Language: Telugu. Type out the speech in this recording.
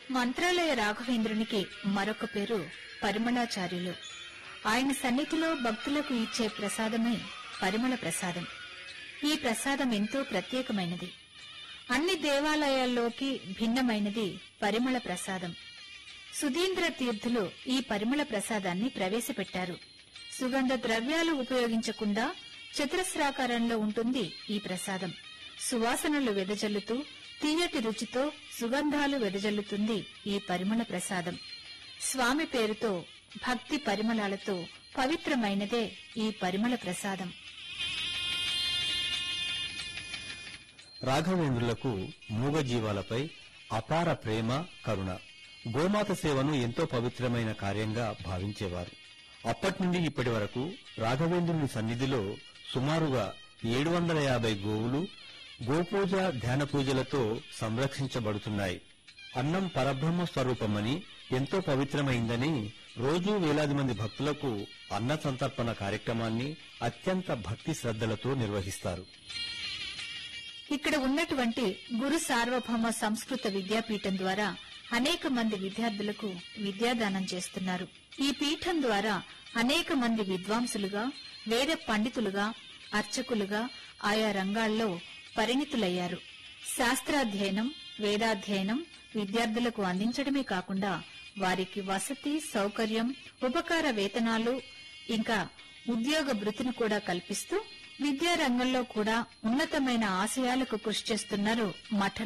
మంత్రాలయ రాఘవేంద్రునికి మరొక పేరు పరిమళాచార్యులు ఆయన సన్నిధిలో భక్తులకు ఇచ్చే ప్రసాదమే పరిమళ ప్రసాదం ఈ ప్రసాదం ఎంతో ప్రత్యేకమైనది అన్ని దేవాలయాల్లోకి భిన్నమైనది పరిమళ ప్రసాదం సుధీంద్ర తీర్థులు ఈ పరిమళ ప్రసాదాన్ని ప్రవేశపెట్టారు సుగంధ ద్రవ్యాలు ఉపయోగించకుండా చతురస్రాకారంలో ఉంటుంది ఈ ప్రసాదం సువాసనలు వెదజల్లుతూ తీయటి రుచితో సుగంధాలు వెదజల్లుతుంది ఈ పరిమళ ప్రసాదం స్వామి పేరుతో భక్తి పరిమళాలతో పవిత్రమైనదే ఈ పరిమళ ప్రసాదం రాఘవేంద్రులకు మూగజీవాలపై అపార ప్రేమ కరుణ గోమాత సేవను ఎంతో పవిత్రమైన కార్యంగా భావించేవారు అప్పటి నుండి ఇప్పటి వరకు రాఘవేంద్రుని సన్నిధిలో సుమారుగా ఏడు వందల యాభై గోవులు గోపూజ ధ్యాన పూజలతో సంరక్షించబడుతున్నాయి అన్నం పరబ్రహ్మ స్వరూపమని ఎంతో పవిత్రమైందని రోజూ వేలాది మంది భక్తులకు అన్న సంతర్పణ కార్యక్రమాన్ని అత్యంత భక్తి శ్రద్ధలతో నిర్వహిస్తారు ఇక్కడ ఉన్నటువంటి గురు సార్వభౌమ సంస్కృత విద్యాపీఠం ద్వారా అనేక మంది విద్యార్థులకు విద్యాదానం చేస్తున్నారు ఈ పీఠం ద్వారా అనేక మంది విద్వాంసులుగా వేద పండితులుగా అర్చకులుగా ఆయా రంగాల్లో పరిణితులయ్యారు శాస్త్రాధ్యయనం వేదాధ్యయనం విద్యార్థులకు అందించడమే కాకుండా వారికి వసతి సౌకర్యం ఉపకార వేతనాలు ఇంకా ఉద్యోగ భృతిని కూడా కల్పిస్తూ విద్యారంగంలో కూడా ఉన్నతమైన ఆశయాలకు కృషి చేస్తున్నారు మఠ